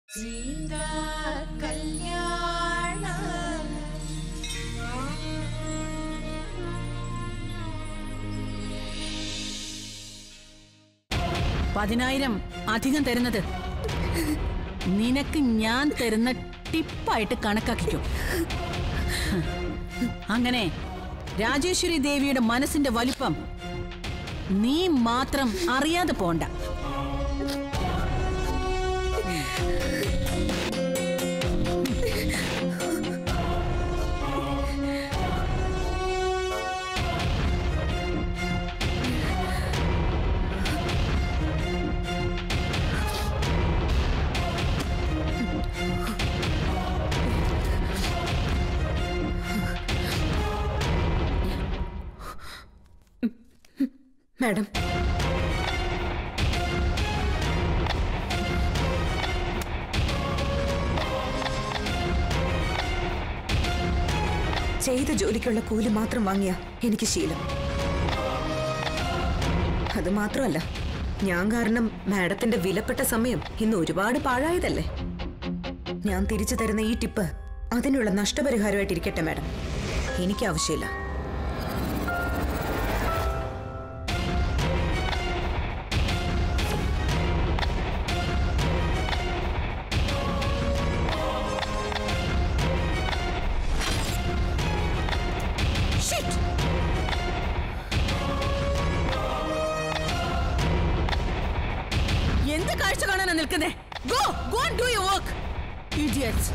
സീതാ കല്യാണ പതിനായിരം അധികം തരുന്നത് നിനക്ക് ഞാൻ തരുന്ന ടിപ്പായിട്ട് കണക്കാക്കിക്കും അങ്ങനെ രാജേശ്വരി ദേവിയുടെ മനസ്സിന്റെ വലിപ്പം നീ മാത്രം അറിയാതെ പോണ്ട മാഡം ചെയ്ത ജോലിക്കുള്ള കൂലി മാത്രം വാങ്ങിയ എനിക്ക് ശീലം അത് മാത്രമല്ല ഞാൻ കാരണം മാഡത്തിന്റെ വിലപ്പെട്ട സമയം ഇന്ന് ഒരുപാട് പാഴായതല്ലേ ഞാൻ തിരിച്ചു തരുന്ന ഈ ടിപ്പ് അതിനുള്ള നഷ്ടപരിഹാരമായിട്ടിരിക്കട്ടെ മാഡം എനിക്ക് ആവശ്യമില്ല എന്ത് കാഴ്ച കാണാനാ നിൽക്കുന്നേ go go do your work idiots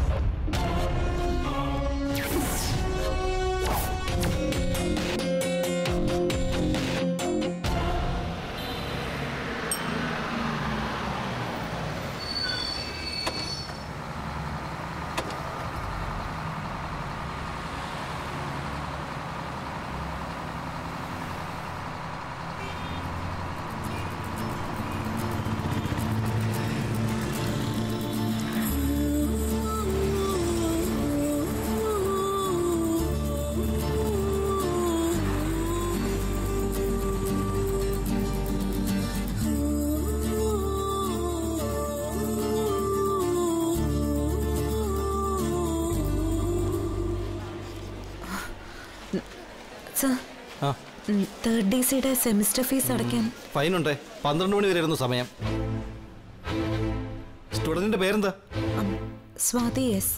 sir ആ തേർഡ് ഡി സിയുടെ സെമിസ്റ്റർ ഫീസ് അടയ്ക്കാൻ ഫൈനുണ്ടേ പന്ത്രണ്ട് മണി വരെയായിരുന്നു സമയം സ്റ്റുഡന്റിന്റെ പേരെന്താ ഉം, സ്വാതി എസ്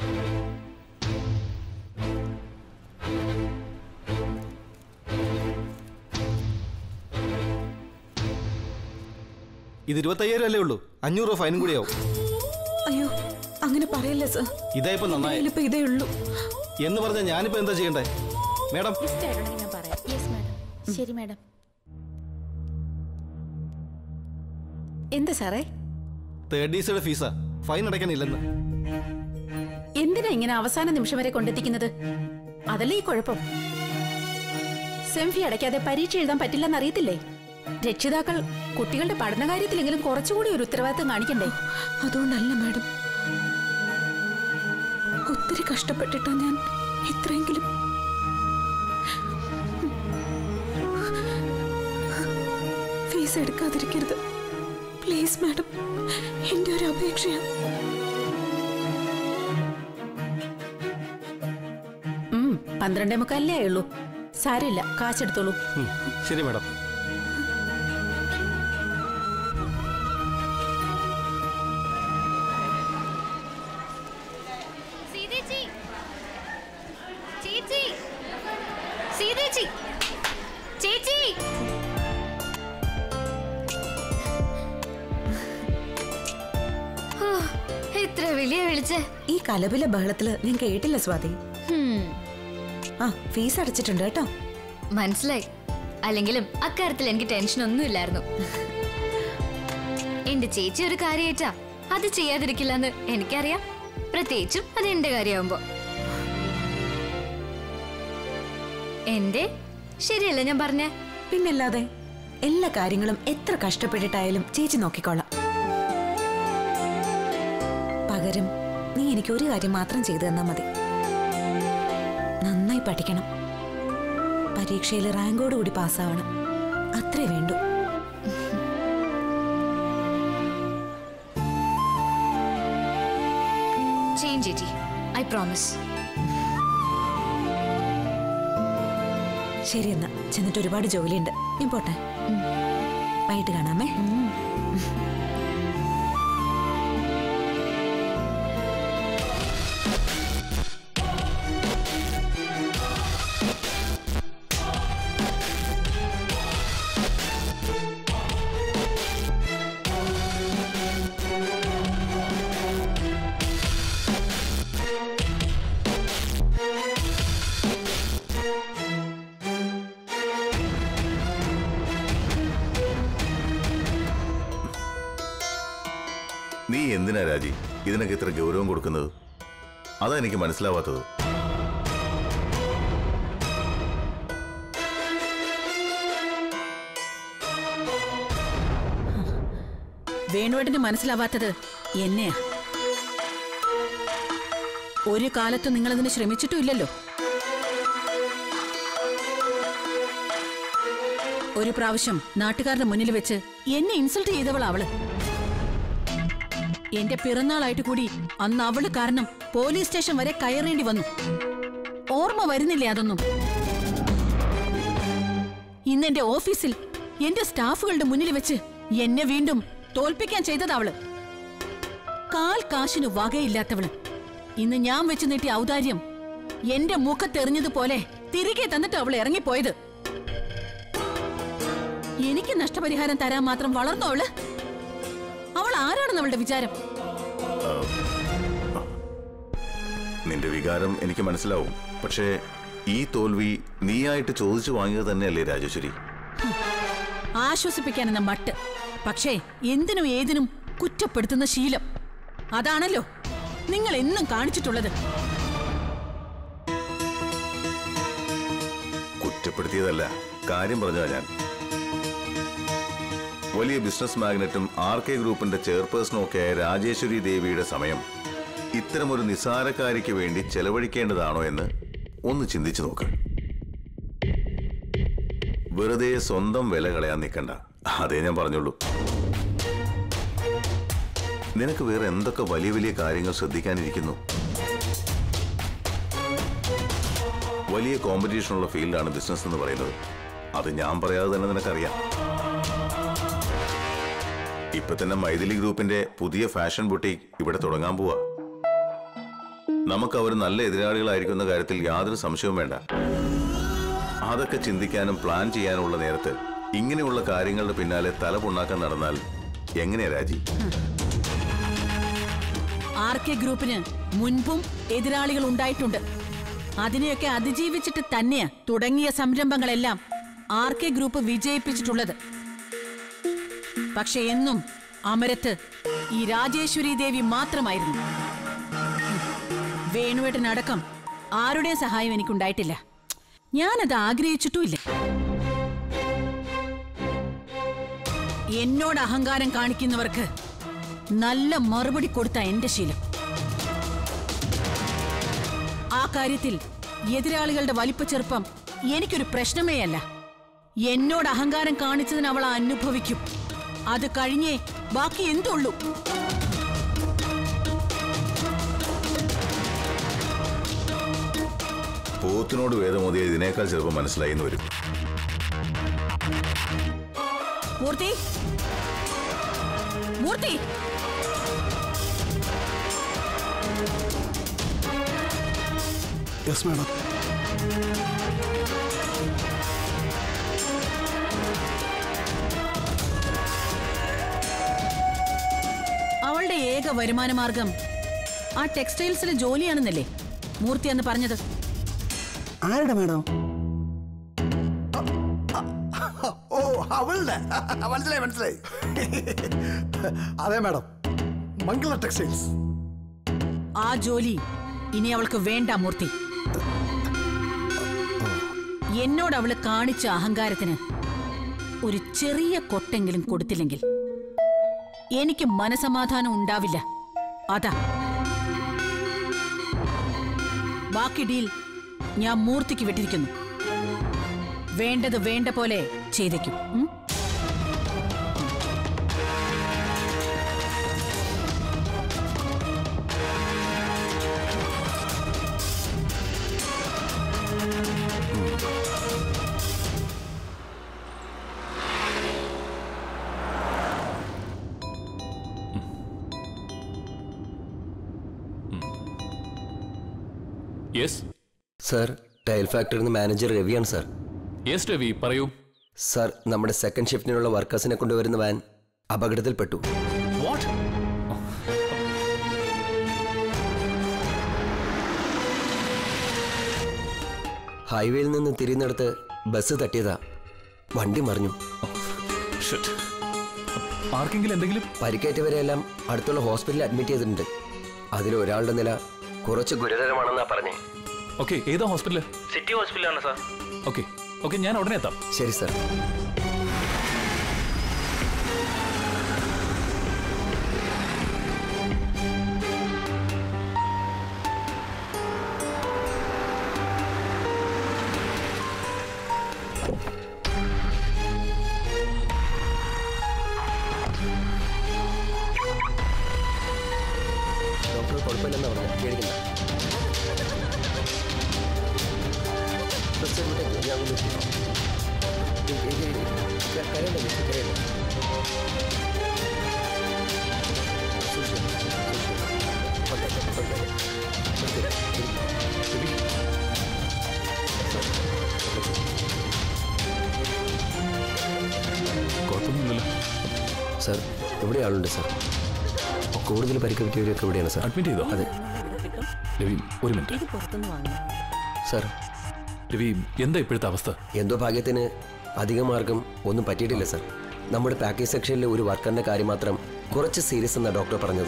ഇത് ഇരുപത്തയ്യായിരം അല്ലേ ഉള്ളൂ അഞ്ഞൂറ് രൂപ ഫൈനും കൂടിയാവും അയ്യോ അങ്ങനെ പറയല്ലേ സർ ഇതായിപ്പോ നന്നായി ഇതിലിപ്പോ ഇതേ ഉള്ളൂ എന്ന് പറഞ്ഞാൽ ഞാനിപ്പോ എന്താ ചെയ്യണ്ടേ മേഡം ഇഷ്ടമായിട്ടുണ്ടെങ്കിൽ ഞാൻ പറയാം യെസ് മാഡം ശരി മാഡം എന്താ സാറേ തേർഡ് ഡി സിയുടെ ഫീസാ ഫൈൻ അടയ്ക്കാനില്ലെന്ന് എന്തിനാ ഇങ്ങനെ അവസാന നിമിഷം വരെ കൊണ്ടെത്തിക്കുന്നത് അതല്ലേ ഈ കുഴപ്പം സെംഫി അടയ്ക്കാതെ പരീക്ഷ എഴുതാൻ പറ്റില്ലെന്ന് അറിയത്തില്ലേ രക്ഷിതാക്കൾ കുട്ടികളുടെ പഠനകാര്യത്തിലെങ്കിലും കുറച്ചുകൂടി ഒരു ഉത്തരവാദിത്തം കാണിക്കണ്ടേ അതുകൊണ്ടല്ല മാഡം ഒത്തിരി കഷ്ടപ്പെട്ടിട്ടാ ഞാൻ ഇത്രയെങ്കിലും ഫീസ് എടുക്കാതിരിക്കരുത് പ്ലീസ് മാഡം എന്റെ ഒരു അപേക്ഷയാണ് ഉം, പന്ത്രണ്ടേ മുക്കാലേ ആയുള്ളൂ സാരമില്ല കാശെടുത്തോളൂ ഉം, ശരി മേഡം സീതേച്ചി ചേച്ചി സീതേച്ചി ചേച്ചി ഹോ, എത്ര വിളിയ വിളിച്ചേ ഈ കലപില ബഹളത്തില് ഞാൻ കേട്ടില്ല സ്വാതി ഹും, ആ ഫീസ് അടച്ചിട്ടുണ്ട് കേട്ടോ മനസ്സിലായി അല്ലെങ്കിലും അക്കാര്യത്തിൽ എനിക്ക് ടെൻഷൻ ഒന്നുമില്ലായിരുന്നു എന്റെ ചേച്ചി ഒരു കാര്യമായിട്ടാ അത് ചെയ്യാതിരിക്കില്ലെന്ന് എനിക്കറിയാം പ്രത്യേകിച്ചും അത് എന്റെ കാര്യമാകുമ്പോ എന്റെ ശരിയല്ല ഞാൻ പറഞ്ഞേ പിന്നല്ലാതെ എല്ലാ കാര്യങ്ങളും എത്ര കഷ്ടപ്പെട്ടിട്ടായാലും ചേച്ചി നോക്കിക്കോളാം പകരം നീ എനിക്ക് ഒരു കാര്യം മാത്രം ചെയ്തു തന്നാ മതി നന്നായി പഠിക്കണം പരീക്ഷയിൽ റാങ്കോട് കൂടി പാസ്സാവണം അത്രേ വേണ്ടൂ ഐ പ്രോമിസ് ശരി എന്നാ ചെന്നിട്ട് ഒരുപാട് ജോലിയുണ്ട് ഞാൻ പോട്ടെ വൈകിട്ട് കാണാമേ നീ എന്തിനാ രാജി ഇതിനൊക്കെ ഇത്ര ഗൗരവം കൊടുക്കുന്നത് അതാ എനിക്ക് മനസ്സിലാവാത്തത് വേണുവേട്ടന് മനസ്സിലാവാത്തത് എന്നെയാ ഒരു കാലത്തും നിങ്ങളതിന് ശ്രമിച്ചിട്ടും ഇല്ലല്ലോ ഒരു പ്രാവശ്യം നാട്ടുകാരുടെ മുന്നിൽ വെച്ച് എന്നെ ഇൻസൾട്ട് ചെയ്തവൾ അവള് എന്റെ പിറന്നാളായിട്ട് കൂടി അന്ന് അവള് കാരണം പോലീസ് സ്റ്റേഷൻ വരെ കയറേണ്ടി വന്നു ഓർമ്മ വരുന്നില്ലേ അതൊന്നും ഇന്ന് എന്റെ ഓഫീസിൽ എന്റെ സ്റ്റാഫുകളുടെ മുന്നിൽ വെച്ച് എന്നെ വീണ്ടും തോൽപ്പിക്കാൻ ചെയ്തതവള് കാൽ കാശിന് വകയില്ലാത്തവള് ഇന്ന് ഞാൻ വെച്ച് നീട്ടിയ ഔദാര്യം എന്റെ മുഖത്തെറിഞ്ഞതുപോലെ തിരികെ തന്നിട്ട് അവൾ ഇറങ്ങിപ്പോയത് എനിക്ക് നഷ്ടപരിഹാരം തരാൻ മാത്രം വളർന്നോ അവള് അവൾ ആരാണെന്ന് അവളുടെ വിചാരം നിന്റെ വികാരം എനിക്ക് മനസ്സിലാവും പക്ഷേ ഈ തോൽവി നീയായിട്ട് ചോദിച്ചു വാങ്ങിയത് തന്നെയല്ലേ രാജേശ്വരി ആശ്വസിപ്പിക്കാൻ എന്ന മട്ട് പക്ഷേ എന്തിനും ഏതിനും കുറ്റപ്പെടുത്തുന്ന ശീലം അതാണല്ലോ നിങ്ങൾ എന്നും കാണിച്ചിട്ടുള്ളത് കുറ്റപ്പെടുത്തിയതല്ല കാര്യം പറഞ്ഞതാ ഞാൻ വലിയ ബിസിനസ് മാഗ്നറ്റും ആർ കെ ഗ്രൂപ്പിന്റെ ചെയർപേഴ്സണും ഒക്കെയായ രാജേശ്വരി ദേവിയുടെ സമയം ഇത്തരമൊരു നിസാരക്കാരിക്ക് വേണ്ടി ചെലവഴിക്കേണ്ടതാണോ എന്ന് ഒന്ന് ചിന്തിച്ചു നോക്ക് വെറുതെ സ്വന്തം വില കളയാൻ നിൽക്കണ്ട അതേ ഞാൻ പറഞ്ഞുള്ളൂ നിനക്ക് വേറെ എന്തൊക്കെ വലിയ വലിയ കാര്യങ്ങൾ ശ്രദ്ധിക്കാനിരിക്കുന്നു വലിയ കോമ്പറ്റീഷനുള്ള ഫീൽഡാണ് ബിസിനസ് എന്ന് പറയുന്നത് അത് ഞാൻ പറയാതെ തന്നെ നിനക്കറിയാം ഇപ്പൊ തന്നെ മൈഥിലി ഗ്രൂപ്പിന്റെ പുതിയ ഫാഷൻ ബുട്ടീക്ക് ഇവിടെ തുടങ്ങാൻ പോവാ നമുക്ക് അവർ നല്ല എതിരാളികളായിരിക്കുന്ന കാര്യത്തിൽ യാതൊരു സംശയവും വേണ്ട അതൊക്കെ ചിന്തിക്കാനും പ്ലാൻ ചെയ്യാനുമുള്ള നേരത്ത് ഇങ്ങനെയുള്ള കാര്യങ്ങളുടെ പിന്നാലെ തല പുണ്ണാക്കാൻ നടന്നാൽ എങ്ങനെയാ രാജി ആർ കെ ഗ്രൂപ്പിന് മുൻപും എതിരാളികൾ ഉണ്ടായിട്ടുണ്ട് അതിനെയൊക്കെ അതിജീവിച്ചിട്ട് തന്നെയാ തുടങ്ങിയ സംരംഭങ്ങളെല്ലാം ആർ കെ ഗ്രൂപ്പ് വിജയിപ്പിച്ചിട്ടുള്ളത് പക്ഷെ എന്നും അമരത്ത് ഈ രാജേശ്വരി ദേവി മാത്രമായിരുന്നു വേണുവേട്ടനടക്കം ആരുടെയും സഹായം എനിക്കുണ്ടായിട്ടില്ല ഞാനത് ആഗ്രഹിച്ചിട്ടുമില്ല എന്നോട് അഹങ്കാരം കാണിക്കുന്നവർക്ക് നല്ല മറുപടി കൊടുത്ത എന്റെ ശീലം ആ കാര്യത്തിൽ എതിരാളികളുടെ വലിപ്പച്ചെറുപ്പം എനിക്കൊരു പ്രശ്നമേ അല്ല എന്നോട് അഹങ്കാരം കാണിച്ചതിന് അവൾ അനുഭവിക്കും അത് കഴിഞ്ഞേ ബാക്കി എന്തുള്ളൂ പോത്തിനോട് വേദമോദിയ ഇതിനേക്കാൾ ചിലപ്പോൾ മനസ്സിലായി എന്ന് വരും മൂർത്തി മൂർത്തി യെസ് മാഡം അവളുടെ ഏക വരുമാന മാർഗം ആ ടെക്സ്റ്റൈൽസിലെ ജോലിയാണെന്നല്ലേ മൂർത്തി അന്ന് പറഞ്ഞത് ആരുടെ മാഡം ഓ അവളുടെ മനസ്സിലായി മനസ്സിലായി അതെ മാഡം മംഗള ടെക്സ്റ്റൈൽസ് ആ ജോലി ഇനി അവൾക്ക് വേണ്ട മൂർത്തി എന്നോട് അവള് കാണിച്ച അഹങ്കാരത്തിന് ഒരു ചെറിയ കൊട്ടെങ്കിലും കൊടുത്തില്ലെങ്കിൽ എനിക്ക് മനസമാധാനം ഉണ്ടാവില്ല അതാ ബാക്കി ഡീൽ ഞാൻ മൂർത്തിക്ക് വിട്ടിരിക്കുന്നു വേണ്ടത് വേണ്ട പോലെ ചെയ്തേക്കും ഉം? യെസ് സർ ടൈൽ ഫാക്ടറിന്ന് മാനേജർ രവിയാണ് സർ യെസ് രവി പറയൂ സർ നമ്മുടെ സെക്കൻഡ് ഷിഫ്റ്റിനുള്ള വർക്കേഴ്സിനെ കൊണ്ടുവരുന്ന വാൻ അപകടത്തിൽപ്പെട്ടു വാട്ട് ഹൈവേയിൽ നിന്ന് തിരിയുന്നിടത്ത് ബസ് തട്ടിയതാ വണ്ടി മറിഞ്ഞു ആർക്കെങ്കിലും എന്തെങ്കിലും പരിക്കേറ്റവരെയെല്ലാം അടുത്തുള്ള ഹോസ്പിറ്റലിൽ അഡ്മിറ്റ് ചെയ്തിട്ടുണ്ട് അതിൽ ഒരാളുടെ നില കുറച്ച് ഗുരുതരമാണെന്നാ പറഞ്ഞേ ഓക്കെ ഏതാ ഹോസ്പിറ്റല് സിറ്റി ഹോസ്പിറ്റലാണ് സാർ ഓക്കെ ഓക്കെ ഞാൻ ഉടനെ എത്താം ശരി സർ ഡോക്ടർ കുഴപ്പമില്ലെന്നാ പറഞ്ഞു പേടിക്കണ്ട ബസ് എങ്ങോട്ടേക്ക്? ഞാൻ അങ്ങോട്ട് എത്തി. ഏയ് ഏയ് ഏയ് ഏയ്. ക- കരയണ്ട ചേച്ചി, കരയണ്ട. സൂക്ഷിച്ച്, സൂക്ഷിച്ച്. ഉണ്ട്, ഉണ്ട്. നിർത്തി, ഇരി. കുഴപ്പമൊന്നുമില്ലല്ലോ സാർ ഇവിടെ ആളുണ്ട് സാർ കൂടുതൽ പരിക്ക് പറ്റിയവരൊക്കെ ഇവിടെയാണ് സാർ അഡ്മിറ്റ് ചെയ്തോ അതെ രവി ഒരു മിനിറ്റ് സാർ രവി എന്താ ഇപ്പോഴത്തെ അവസ്ഥ എന്തോ ഭാഗ്യത്തിന് അധികം മാർഗം ഒന്നും പറ്റിയിട്ടില്ല സാർ നമ്മുടെ പാക്കേജ് സെക്ഷനിലെ ഒരു വർക്കറിന്റെ കാര്യം മാത്രം കുറച്ച് സീരിയസ് എന്നാണ് ഡോക്ടർ പറഞ്ഞത്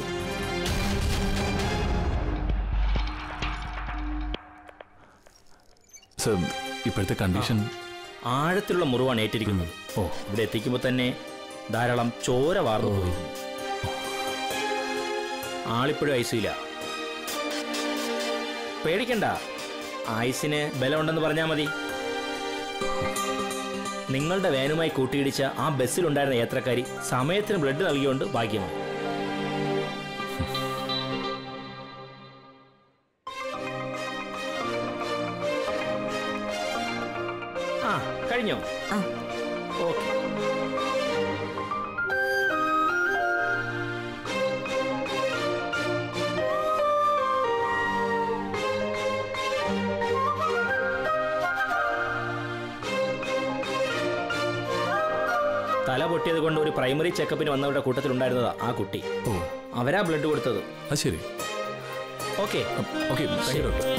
സർ ഇപ്പോഴത്തെ കണ്ടീഷൻ ആഴത്തിലുള്ള മുറിവാണ് ഏറ്റിരിക്കുന്നത് ഓ ഇവിടെ എത്തിക്കുമ്പോൾ തന്നെ ധാരാളം ചോര വാർന്നു പോയിരുന്നു ആളിപ്പോഴും ഐസിയില്ല പേടിക്കണ്ട ആയുസിന് ബലമുണ്ടെന്ന് പറഞ്ഞാൽ മതി നിങ്ങളുടെ വാനുമായി കൂട്ടിയിടിച്ച ആ ബസ്സിലുണ്ടായിരുന്ന യാത്രക്കാരി സമയത്തിന് ബ്ലഡ് നൽകിയോണ്ട് ഭാഗ്യമാണ് ആ കഴിഞ്ഞോ ആ. ഓക്കെ തല പൊട്ടിയത് കൊണ്ട് ഒരു പ്രൈമറി ചെക്കപ്പിന് വന്നവരുടെ കൂട്ടത്തിലുണ്ടായിരുന്നതാ ആ കുട്ടി ഓ അവരാ ബ്ലഡ് കൊടുത്തത് അത് ശരി okay okay thank you doctor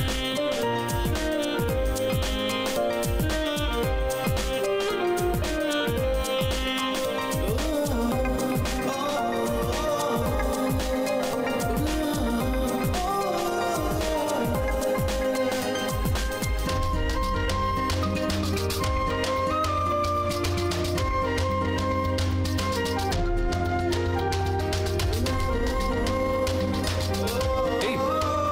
ഏയ്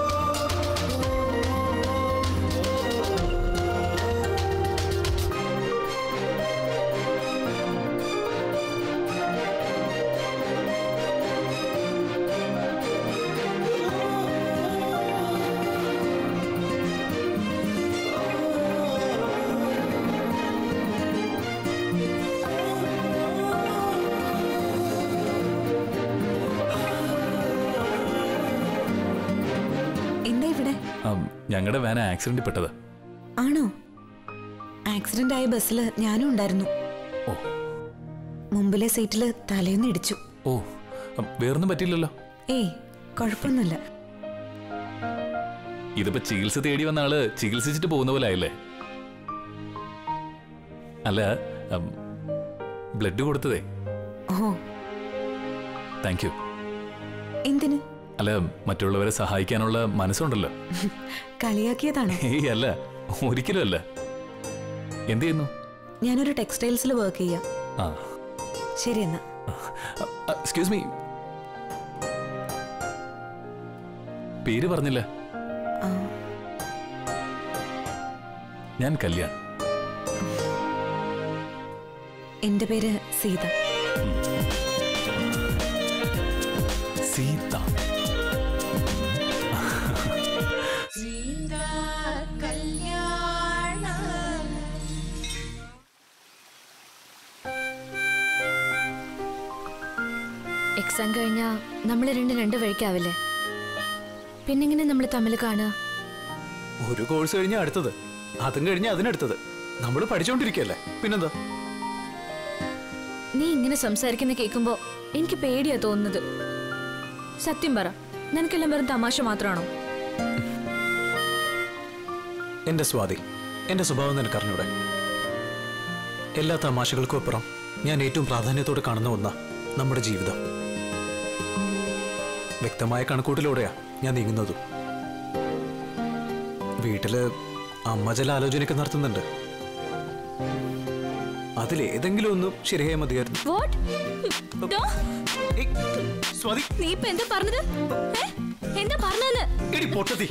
എന്താ ഇവിടെ ഞങ്ങളുടെ വാന ആക്സിഡന്റിൽ പെട്ടത് ആണോ ആക്സിഡന്റ് ആയ ബസ്സിൽ ഞാനും ഉണ്ടായിരുന്നു ഓ മുമ്പിലെ സീറ്റില് തലേന്ന് ഇടിച്ചു ഓ ഉം, വേറൊന്നും പറ്റില്ലല്ലോ ഏയ് കുഴപ്പമൊന്നുമില്ല ഇതിപ്പോ ചികിത്സ തേടി വന്ന ആള് ചികിത്സിച്ചിട്ട് പോകുന്ന പോലെ ആയില്ലേ അല്ല ബ്ലഡ് കൊടുത്തതേ ഓ താങ്ക് യു എന്തിന് അല്ല മറ്റുള്ളവരെ സഹായിക്കാനുള്ള മനസ്സുണ്ടല്ലോ കളിയാക്കിയതാണോ ഏയ് അല്ല ഒരിക്കലും അല്ല എന്ത് ചെയ്യുന്നു ഞാനൊരു ടെക്സ്റ്റൈൽസിൽ വർക്ക് ചെയ്യാം ആ ശരി എന്നാ എക്സ്ക്യൂസ് മീ പേര് പറഞ്ഞില്ല ആ, ഞാൻ കല്യാൺ എന്റെ പേര് സീത സീത എക്സാം കഴിഞ്ഞാ നമ്മൾ രണ്ട് രണ്ട് വഴിക്കാവില്ലേ പിന്നെങ്ങനെ നമ്മൾ തമ്മിൽ കാണുക ഒരു കോഴ്സ് കഴിഞ്ഞാൽ അടുത്തത് അതും കഴിഞ്ഞ് അതിനടുത്തത് നമ്മൾ പഠിച്ചോണ്ടിരിക്കല്ലേ പിന്നെന്താ നീ ഇങ്ങനെ സംസാരിക്കുന്ന കേൾക്കുമ്പോ എനിക്ക് പേടിയാ തോന്നുന്നത് സത്യം പറ നിനക്കെല്ലാം വെറും തമാശ മാത്രമാണോ എന്റെ സ്വാതി എന്റെ സ്വഭാവം നിനക്ക് അറിഞ്ഞൂടെ എല്ലാ തമാശകൾക്കും അപ്പുറം ഞാൻ ഏറ്റവും പ്രാധാന്യത്തോടെ കാണുന്ന ഒന്നാ നമ്മുടെ ജീവിതം വ്യക്തമായ കണക്കൂട്ടിലൂടെയാ ഞാൻ നീങ്ങുന്നതും വീട്ടില് അമ്മ ചില ആലോചനയൊക്കെ നടത്തുന്നുണ്ട് അതിലേതെങ്കിലും ഒന്നും ശരിയായ മതിയായിരുന്നു വാട്ട് ഏയ്, സ്വാതി നീ ഇപ്പൊ എന്താ പറഞ്ഞത് ഏ? എന്താ പറഞ്ഞതെന്ന് എടി പൊട്ടത്തി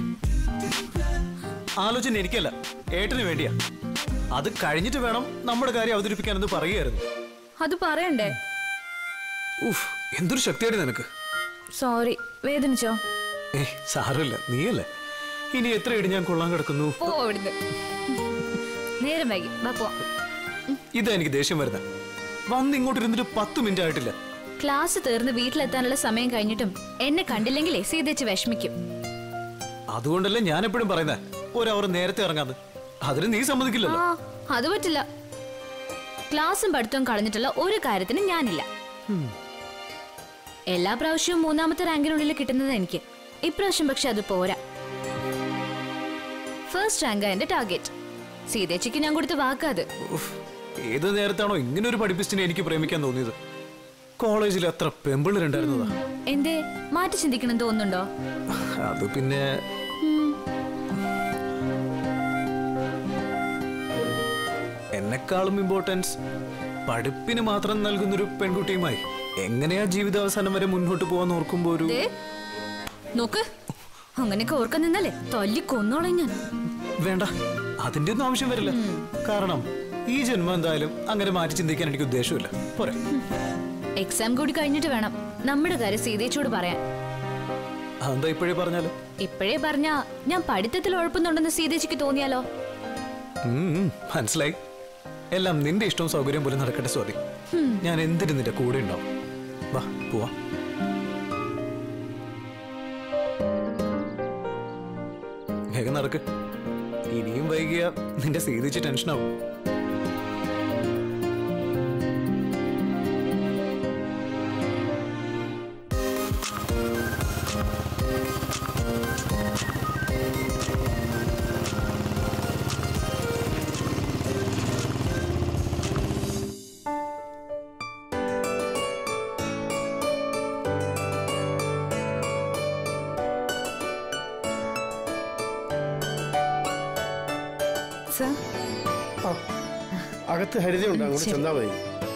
ആലോചന എനിക്കല്ല ഏട്ടന് വേണ്ടിയാ അത് കഴിഞ്ഞിട്ട് വേണം നമ്മുടെ കാര്യം അവതരിപ്പിക്കാനെന്ന് പറയുകയായിരുന്നു അത് പറയണ്ടേ ഉഫ് എന്തൊരു ശക്തിയാണ് നിനക്ക് സോറി വേദനിച്ചോ ഏ സാരമില്ല നീയല്ലേ ഇനി എത്ര ഇടി ഞാൻ കൊള്ളാൻ കിടക്കുന്നു പോ അവിടുന്ന് നേരം വൈകി വാ പോ ഇതാ എനിക്ക് ദേഷ്യം വരുന്നത് വന്ന് ഇങ്ങോട്ട് ഇരുന്നിട്ട് പത്ത് മിനിറ്റ് ആയിട്ടില്ല ക്ലാസ് തീർന്ന് വീട്ടിലെത്താനുള്ള സമയം കഴിഞ്ഞിട്ടും എന്നെ കണ്ടില്ലെങ്കിലേ സീതച്ച് വിഷമിക്കും അതുകൊണ്ടല്ലേ ഞാൻ എപ്പോഴും പറയുന്നത് ഒരവർ നേരത്തെ ഇറങ്ങാന്ന് അതിന് നീ സമ്മതിക്കില്ലല്ലോ ആ അത് പറ്റില്ല ക്ലാസ്സും പഠിത്തവും കളഞ്ഞിട്ടുള്ള ഒരു കാര്യത്തിന് ഞാനില്ല എല്ലാ പ്രാവശ്യവും മൂന്നാമത്തെ റാങ്കിനുള്ളിൽ കിട്ടുന്നത് എനിക്ക് ഇപ്രാവശ്യം പക്ഷെ അത് പോരാ ഫസ്റ്റ് റാങ്കാ എന്റെ ടാർഗറ്റ് സീതേച്ചിക്ക് ഞാൻ കൊടുത്ത വാക്കാത് ഉഫ്, ഏത് നേരത്താണോ ഇങ്ങനെ ഒരു പഠിപ്പിസ്റ്റിനെ എനിക്ക് പ്രേമിക്കാൻ തോന്നിയത് കോളേജിൽ എത്ര പെമ്പിള്ളേരുണ്ടായിരുന്നതാ എന്തേ മാറ്റി ചിന്തിക്കണം തോന്നുന്നുണ്ടോ അത് പിന്നെ എന്നെക്കാളും ഇമ്പോർട്ടൻസ് പഠിപ്പിന് മാത്രം നൽകുന്നൊരു പെൺകുട്ടിയുമായി എങ്ങനെയാ ജീവിതാവസാനം വരെ മുന്നോട്ട് പോവാൻ ഓർക്കുമ്പോ ഒരു ദേ, നോക്ക് അങ്ങനെയൊക്കെ ഓർക്കാൻ നിന്നല്ലേ തല്ലി കൊന്നോളെ ഞാൻ വേണ്ട അതിന്റെ ഒന്നും ആവശ്യം വരില്ല കാരണം ഈ ജന്മം എന്തായാലും അങ്ങനെ മാറ്റി ചിന്തിക്കാൻ എനിക്ക് ഉദ്ദേശമില്ല പോരെ എക്സാം കൂടി കഴിഞ്ഞിട്ട് വേണം നമ്മുടെ കാര്യം സീതേച്ചിയോട് പറയാൻ അതെന്താ ഇപ്പോഴേ പറഞ്ഞാല് ഇപ്പോഴേ പറഞ്ഞാ ഞാൻ പഠിത്തത്തിൽ ഉഴപ്പുന്നുണ്ടെന്ന് സീതേച്ചിക്ക് തോന്നിയാലോ ഉം, ഉം, മനസ്സിലായി എല്ലാം നിന്റെ ഇഷ്ടവും സൗകര്യം പോലെ നടക്കട്ടെ സ്വാതി ഞാൻ എന്തിനും നിന്റെ കൂടെ ഉണ്ടാവും വാ പോവാ വേഗം നടക്ക് ഇനിയും വൈകിയ നിന്റെ സീതിച്ച് ടെൻഷനാവും സർ ആ, അകത്ത് ഹരിതയുണ്ട് അങ്ങോട്ട് ചെന്നാ മതി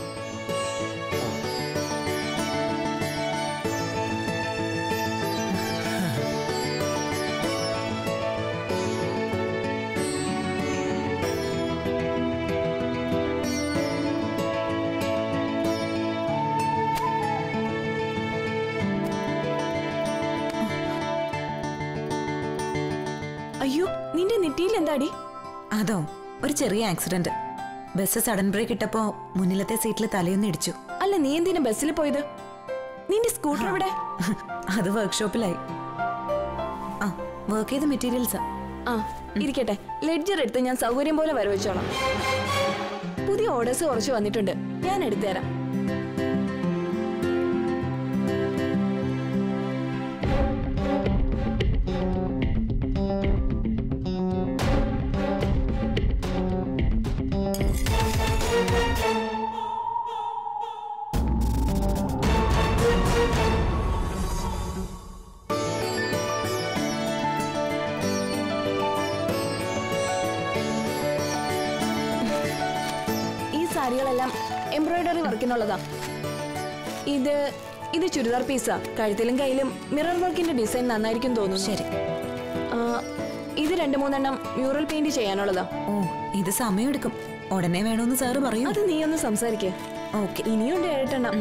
അയ്യോ നിന്റെ നെറ്റിയിൽ എന്താടി അതോ ഒരു ചെറിയ ആക്സിഡന്റ് ബസ് സഡൻ ബ്രേക്ക് ഇട്ടപ്പോ മുന്നിലത്തെ സീറ്റിൽ തലയൊന്ന് ഇടിച്ചു അല്ല നീ എന്തിനാ ബസ്സിൽ പോയത് നിന്റെ സ്കൂട്ടർ എവിടെ അത് വർക്ക്ഷോപ്പിലായി ആ വർക്ക് ചെയ്ത മെറ്റീരിയൽസാ ആ ഇരിക്കട്ടെ ലെഡ്ജർ എടുത്ത് ഞാൻ സൗകര്യം പോലെ വരവച്ചോളാം പുതിയ ഓർഡേഴ്സ് കുറച്ച് വന്നിട്ടുണ്ട് ഞാൻ എടുത്തുതരാം ഈ സാരികളെല്ലാം എംബ്രോയിഡറി വർക്കിനുള്ളതാ ഇത് ഇത് ചുരിദാർ പീസാ കഴുത്തിലും കയ്യിലും മിറർ വർക്കിന്റെ ഡിസൈൻ നന്നായിരിക്കും തോന്നുന്നു ശരി ആ, ഇത് രണ്ട് മൂന്നെണ്ണം മ്യൂറൽ പെയിന്റ് ചെയ്യാനുള്ളതാ ഓ ഇത് സമയമെടുക്കും ഉടനെ വേണമെന്ന് സാറ് പറയൂ അത് നീ ഒന്ന് സംസാരിക്കേ ഓക്കെ ഇനിയുണ്ട് ഏഴെട്ടെണ്ണം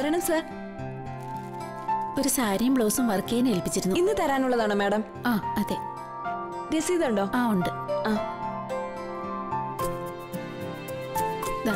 വരണം സർ ഒരു സാരിയും ബ്ലൗസും വർക്ക് ചെയ്യാൻ ഏൽപ്പിച്ചിരുന്നു ഇന്ന് തരാനുള്ളതാണോ മാഡം ആ അതെ രസീതുണ്ടോ ആ ഉണ്ട് ആ ദാ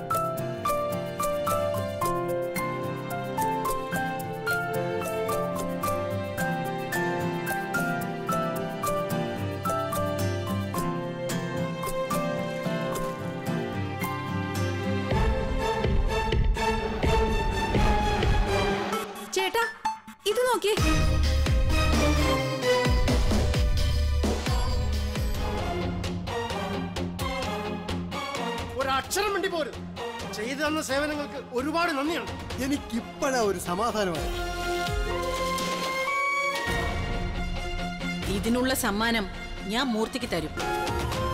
ചേട്ടാ ഇത് നോക്കിയേ ഒരക്ഷരം വേണ്ടി പോരും ചെയ്തു തന്ന സേവനങ്ങൾക്ക് ഒരുപാട് നന്ദിയുണ്ട് എനിക്കിപ്പോഴാ ഒരു സമാധാനമായി ഇതിനുള്ള സമ്മാനം ഞാൻ മൂർത്തിക്ക് തരും